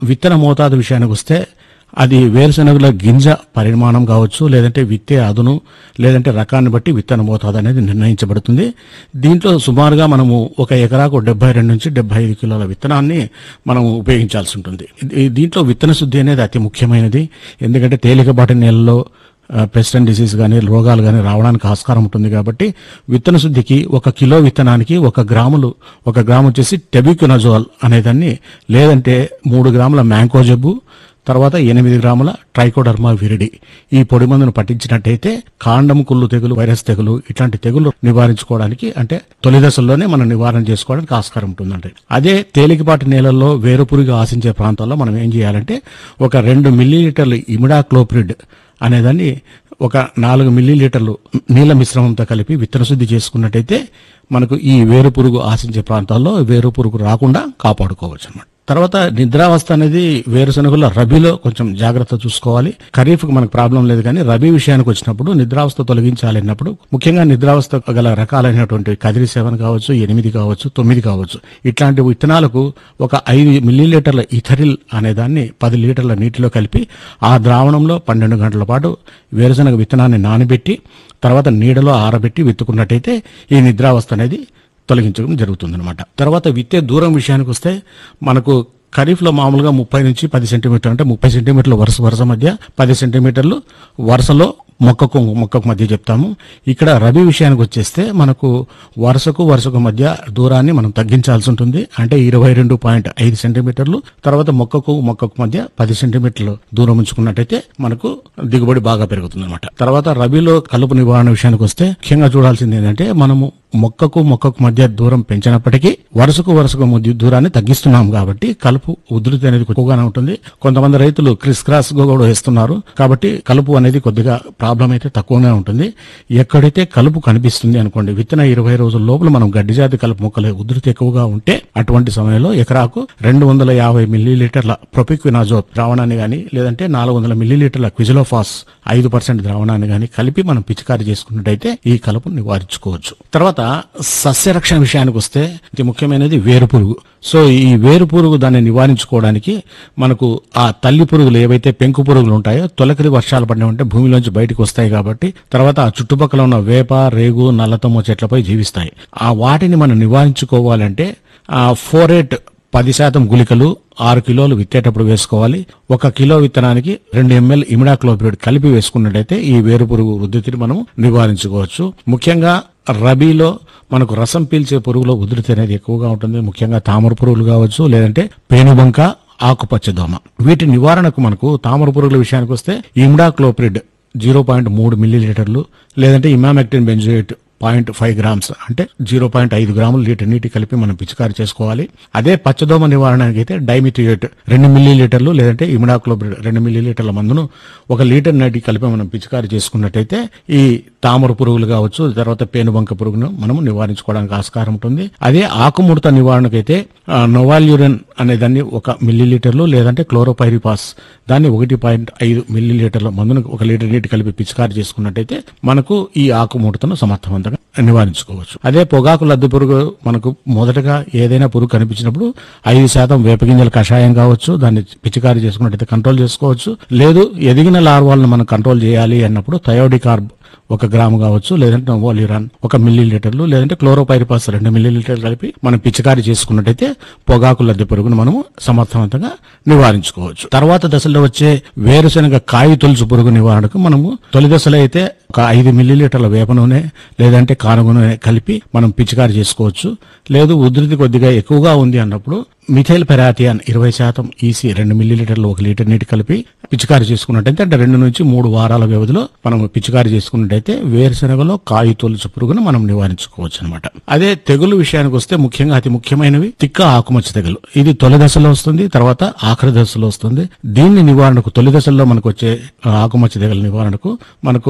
విత్తన మోతాదు విషయానికి వస్తే అది వేరుశనగల గింజ పరిమాణం కావచ్చు లేదంటే విత్తే అదును లేదంటే రకాన్ని బట్టి విత్తన మోతాదు అనేది నిర్ణయించబడుతుంది దీంట్లో సుమారుగా మనము ఒక ఎకరాకు డెబ్బై రెండు నుంచి డెబ్బై ఐదు కిలోల విత్తనాన్ని మనం ఉపయోగించాల్సి ఉంటుంది ఈ- దీంట్లో విత్తన శుద్ధి అనేది అతి ముఖ్యమైనది ఎందుకంటే తేలికపాటి నేలలో పెస్ట్ అండ్ డిసీజ్ కానీ రోగాలు కానీ రావడానికి ఆస్కారం ఉంటుంది కాబట్టి విత్తన శుద్ధికి ఒక కిలో విత్తనానికి ఒక గ్రాములు ఒక గ్రాము వచ్చేసి టెబిక్యునజోల్ అనేదాన్ని లేదంటే మూడు గ్రాముల మ్యాంకో జబ్బు తర్వాత ఎనిమిది గ్రాముల ట్రైకోడర్మా విరిడి ఈ పొడి మందును పట్టించినట్టయితే కాండం కుళ్ళు తెగులు వైరస్ తెగులు ఇట్లాంటి తెగులు నివారించుకోవడానికి అంటే తొలి దశల్లోనే మనం నివారణ చేసుకోవడానికి ఆస్కారం ఉంటుందండి అదే తేలికపాటి నేలల్లో వేరుపురుగు ఆశించే ప్రాంతాల్లో మనం ఏం చేయాలంటే ఒక రెండు మిల్లీలీటర్లు ఇమిడాక్లోప్రిడ్ అనేదాన్ని ఒక నాలుగు మిల్లీలీటర్లు నీళ్ళ మిశ్రమంతో కలిపి విత్తన శుద్ధి చేసుకున్నట్టయితే మనకు ఈ వేరు పురుగు ఆశించే ప్రాంతాల్లో వేరు పురుగు రాకుండా కాపాడుకోవచ్చు అన్నమాట తర్వాత నిద్రావస్థ అనేది వేరుశనగల రబీలో కొంచెం జాగ్రత్త చూసుకోవాలి ఖరీఫ్ మనకు ప్రాబ్లం లేదు కానీ రబీ విషయానికి వచ్చినప్పుడు నిద్రావస్థ తొలగించాలన్నప్పుడు ముఖ్యంగా నిద్రావస్థ గల రకాలైనటువంటి కదిరి సెవెన్ కావచ్చు ఎనిమిది కావచ్చు తొమ్మిది కావచ్చు ఇట్లాంటి విత్తనాలకు ఒక ఐదు మిల్లీలీటర్ల ఇథరిల్ అనే దాన్ని పది లీటర్ల నీటిలో కలిపి ఆ ద్రావణంలో పన్నెండు గంటల పాటు వేరుశనగ విత్తనాన్ని నానబెట్టి తర్వాత నీడలో ఆరబెట్టి విత్తుకున్నట్టయితే ఈ నిద్రావస్థ అనేది తొలగించడం జరుగుతుందన్నమాట తర్వాత విత్తే దూరం విషయానికి వస్తే మనకు ఖరీఫ్లో మామూలుగా ముప్పై నుంచి పది సెంటీమీటర్లు అంటే ముప్పై సెంటీమీటర్లు వరుస వరుస మధ్య పది సెంటీమీటర్లు వరుసలో మొక్కకు మొక్కకు మధ్య చెప్తాము ఇక్కడ రబీ విషయానికి వచ్చేస్తే మనకు వరుసకు వరుసకు మధ్య దూరాన్ని మనం తగ్గించాల్సి ఉంటుంది అంటే ఇరవై రెండు పాయింట్ ఐదు సెంటీమీటర్లు తర్వాత మొక్కకు మొక్కకు మధ్య పది సెంటీమీటర్లు దూరం ఉంచుకున్నట్టయితే మనకు దిగుబడి బాగా పెరుగుతుంది అనమాట తర్వాత రబీలో కలుపు నివారణ విషయానికి వస్తే ముఖ్యంగా చూడాల్సింది ఏంటంటే మనము మొక్కకు మొక్కకు మధ్య దూరం పెంచినప్పటికీ వరుసకు వరుసకు మధ్య దూరాన్ని తగ్గిస్తున్నాం కాబట్టి కలుపు ఉధృతి అనేది ఎక్కువగానే ఉంటుంది కొంతమంది రైతులు క్రిస్ క్రాస్ గా కూడా వేస్తున్నారు కాబట్టి కలుపు అనేది కొద్దిగా ప్రాబ్లం అయితే తక్కువగా ఉంటుంది ఎక్కడైతే కలుపు కనిపిస్తుంది అనుకోండి విత్తన ఇరవై రోజుల లోపల మనం గడ్డి జాతి కలుపు మొక్కల ఉధృతి ఎక్కువగా ఉంటే అటువంటి సమయంలో ఎకరాకు రెండు వందల యాభై మిల్లీలీటర్ల ప్రొపిక్వినాజోప్ ద్రావణాన్ని గాని లేదంటే నాలుగు వందల మిల్లీలీటర్ల క్విజిలోఫాస్ ఐదు పర్సెంట్ ద్రావణాన్ని గాని కలిపి మనం పిచికారి చేసుకున్నట్టయితే ఈ కలుపును నివారించుకోవచ్చు తర్వాత సస్యరక్షణ విషయానికి వస్తే ఇది ముఖ్యమైనది వేరు పురుగు సో ఈ వేరు పురుగు దాన్ని నివారించుకోవడానికి మనకు ఆ తల్లి పురుగులు ఏవైతే పెంకు పురుగులు ఉంటాయో తొలకరి వర్షాలు పడిన ఉంటే భూమిలోంచి బయటకు వస్తాయి కాబట్టి తర్వాత ఆ చుట్టుపక్కల ఉన్న వేప రేగు నల్లతమ్మ చెట్లపై జీవిస్తాయి ఆ వాటిని మనం నివారించుకోవాలంటే ఆ ఫోరేట్ పది శాతం గుళికలు ఆరు కిలోలు విత్తేటప్పుడు వేసుకోవాలి ఒక కిలో విత్తనానికి రెండు ఎంఎల్ ఇమిడాక్లోపిడ్ కలిపి వేసుకున్నట్టయితే ఈ వేరు పురుగు ఉధృతిని మనం నివారించుకోవచ్చు ముఖ్యంగా రబీలో మనకు రసం పీల్చే పురుగుల ఉధృతి అనేది ఎక్కువగా ఉంటుంది ముఖ్యంగా తామర పురుగులు కావచ్చు లేదంటే పేనుబంక ఆకుపచ్చ దోమ వీటి నివారణకు మనకు తామర పురుగుల విషయానికి వస్తే ఇమిడాక్లోప్రిడ్ జీరో పాయింట్ మూడు మిల్లీలీటర్లు లేదంటే emamectin benzoate point five grams అంటే జీరో పాయింట్ ఐదు గ్రాములు లీటర్ నీటి కలిపి మనం పిచికారి చేసుకోవాలి అదే పచ్చదోమ నివారణకి అయితే డైమిథియేట్ రెండు మిల్లీ లీటర్లు లేదంటే ఇమిడాక్లోబ్రిడ్ రెండు మిల్లీ లీటర్ల మందును ఒక లీటర్ నీటి కలిపి మనం పిచికారి చేసుకున్నట్టయితే ఈ తామర పురుగులు కావచ్చు తర్వాత పేనుబంక పురుగును మనం నివారించుకోవడానికి ఆస్కారం ఉంటుంది అదే ఆకుముడత నివారణకైతే ఆ, నోవాల్యూరన్ అనే దాన్ని ఒక మిల్లీ లీటర్లు లేదంటే క్లోరోపైరిపాస్ దాన్ని ఒకటి పాయింట్ ఐదు మిల్లీ లీటర్ల మందును ఒక లీటర్ నీటి కలిపి పిచికారి చేసుకున్నట్టయితే మనకు ఈ ఆకుముడతను సమర్థవంతంగా నివారించుకోవచ్చు అదే పొగాకు లద్దె పురుగు మనకు మొదటగా ఏదైనా పురుగు కనిపించినప్పుడు ఐదు శాతం వేపగింజల కషాయం కావచ్చు దాన్ని పిచికారి చేసుకున్నట్టయితే కంట్రోల్ చేసుకోవచ్చు లేదు ఎదిగిన లార్వాలను మనం కంట్రోల్ చేయాలి అన్నప్పుడు థయోడికార్బ్ ఒక గ్రాము కావచ్చు లేదంటే నోవోలిరాన్ ఒక మిల్లీ లీటర్లు లేదంటే క్లోరోపైరిపాస్ రెండు మిల్లీ లీటర్లు కలిపి మనం పిచికారి చేసుకున్నట్టయితే పొగాకు లద్దె పురుగును మనము సమర్థవంతంగా నివారించుకోవచ్చు తర్వాత దశలో వచ్చే వేరుశనగ కాయ తొలుచు పురుగు నివారణకు మనము తొలి దశలో అయితే ఒక ఐదు మిల్లీలీటర్ల వేప నూనె లేదంటే కానుగ నూనె కలిపి మనం పిచికారి చేసుకోవచ్చు లేదు ఉధృతి కొద్దిగా ఎక్కువగా ఉంది అన్నప్పుడు మిథైల్ పెరాథియాన్ ఇరవై శాతం ఈసీ రెండు మిల్లీలీటర్లు ఒక లీటర్ నీటి కలిపి పిచికారి చేసుకున్నట్టయితే అంటే రెండు నుంచి మూడు వారాల వ్యవధిలో మనం పిచికారి చేసుకున్నట్టయితే వేరుశనగలో కాయ తొలుచు పురుగును మనం నివారించుకోవచ్చు అనమాట అదే తెగులు విషయానికి వస్తే ముఖ్యంగా అతి ముఖ్యమైనవి తిక్క ఆకుమచ్చ తెగులు ఇది తొలి దశలో వస్తుంది తర్వాత ఆఖరి దశలో వస్తుంది దీన్ని నివారణకు తొలి దశలో మనకు వచ్చే ఆ, ఆకుమచ్చ తెగుల నివారణకు మనకు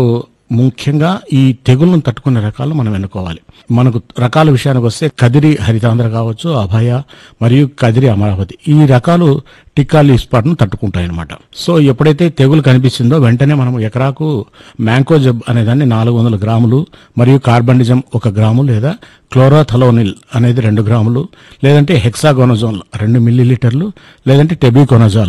ముఖ్యంగా ఈ తెగుళ్ళను తట్టుకునే రకాలు మనం ఎన్నుకోవాలి మనకు రకాల విషయానికి వస్తే కదిరి హరితాంధ్ర కావచ్చు అభయ మరియు కదిరి అమరావతి ఈ రకాలు టిక్కాలి ఇస్పాట్ను తట్టుకుంటాయి అనమాట సో ఎప్పుడైతే తెగులు కనిపిస్తుందో వెంటనే మనం ఎకరాకు మ్యాంకోజబ్ అనే దాన్ని నాలుగు వందల గ్రాములు మరియు కార్బండిజం ఒక గ్రాము లేదా క్లోరాథలోనిల్ అనేది రెండు గ్రాములు లేదంటే హెక్సాగోనజోల్ రెండు మిల్లీ లీటర్లు లేదంటే టెబికోనజాల్